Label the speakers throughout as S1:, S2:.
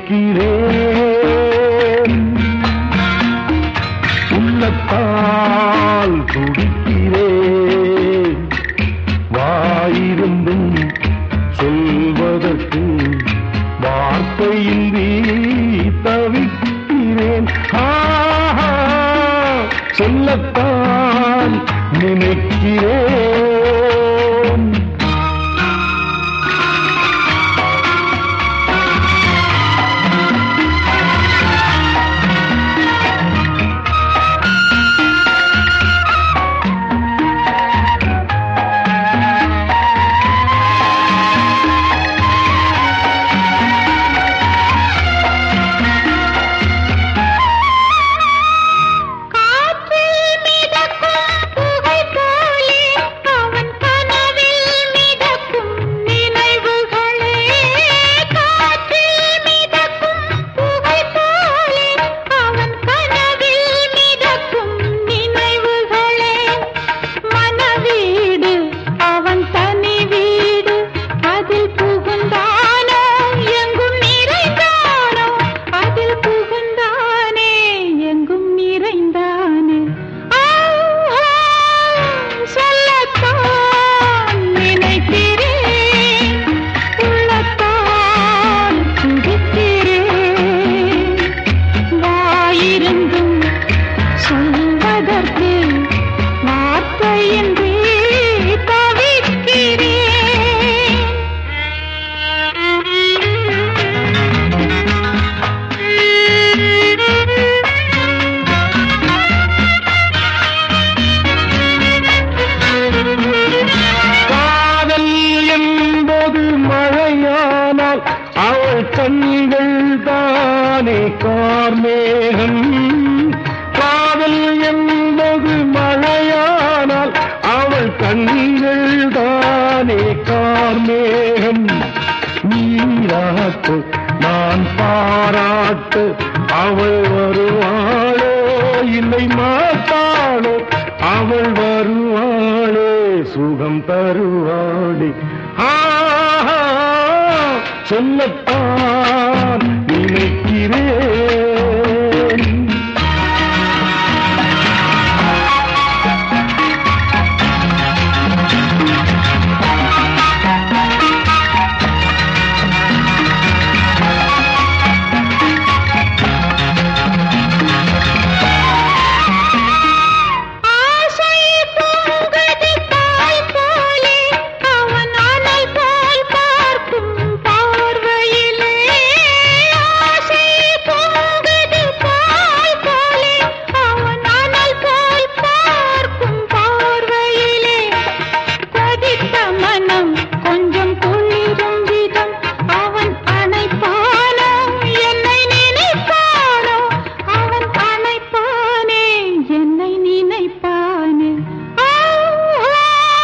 S1: நினைக்கிறேன் உள்ளத்தால் துடிக்கிறேன் வாயிருந்தும் சொல்வதற்கு வார்த்தையின்றி தவிக்கிறேன் ஆஹா, சொல்லத்தான் நினைக்கிறேன்
S2: காற்றில் மிதக்கும் புகை போலே அவன் கனவில் மிதக்கும் நினைவுகளே காற்றில் மிதக்கும் புகை போலே அவன் கனவில் மிதக்கும் நினைவுகளே மனவீடு அவன் தனி வீடு அதில் புகுந்தானோ எங்கும் நிறைந்தானோ அதில் புகுந்தானே எங்கும் நிறைந்தானே ஆ, ஆ, சொல்லத்தான் நினைக்கிறேன் உள்ளத்தான் துடிக்கிறேன் வாயிருந்தும் சொல்வதற்கு வார்த்தையின்றி தவிக்கிறேன்
S1: காதல் என்பது மழையானால் அவள் கண்கள் தானே கார்மேகம் காதல் என்பது மழையானால் அவள் கண்கள் தானே கார்மேகம் நீராட்டு நான் பாராட்டு அவள் வருவாளோ இல்லை மாட்டாளோ அவள் வருவாளே சுகம் தருவாளே ஆஹா, சொல்லத்தான் நினைக்கிறேன்
S2: ஆசை பொங்குது தாய் போலே அவன் அனல் போல் பார்க்கும் பார்வையிலே ஆசை பொங்குது தாய் போலே அவன் அனல் போல் பார்க்கும் பார்வையிலே கொதித்த மனம் கொஞ்சம் குளிரும் விதம் அவன் அணைப்பானோ என்னை நினைப்பானோ அவன் அணைப்பானே என்னை நினைப்பானே ஆ, ஆ.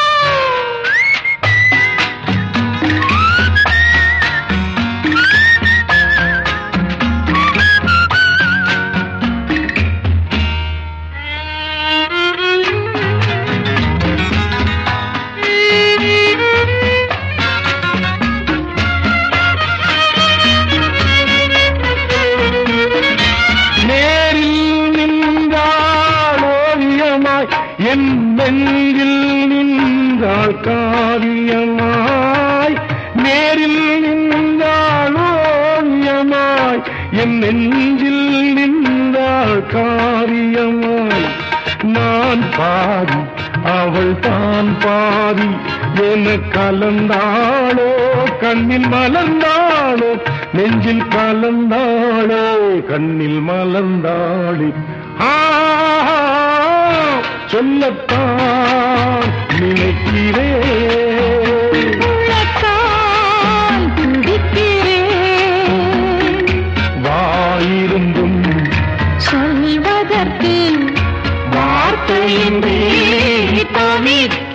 S1: நேரில் நின்றாள் ஓவியமாய் என் நெஞ்சில் நின்றாள் காவியமாய் நேரில் நின்றாள் ஓவியமாய் என் நெஞ்சில் நின்றாள் காவியமாய் நான் பாதி அவள் தான் பாதி என கலந்தாளோ கண்ணில் மலர்ந்தாளோ நெஞ்சில் கலந்தாளோ கண்ணில் மலர்ந்தாளே ஆஹா, சொல்லத்தான் நினைக்கிறேன்
S2: உள்ளத்தால் துடிக்கிறேன்
S1: வாயிருந்தும்
S2: சொல்வதற்கு
S1: வார்த்தையின்றி தவிக்கிறேன்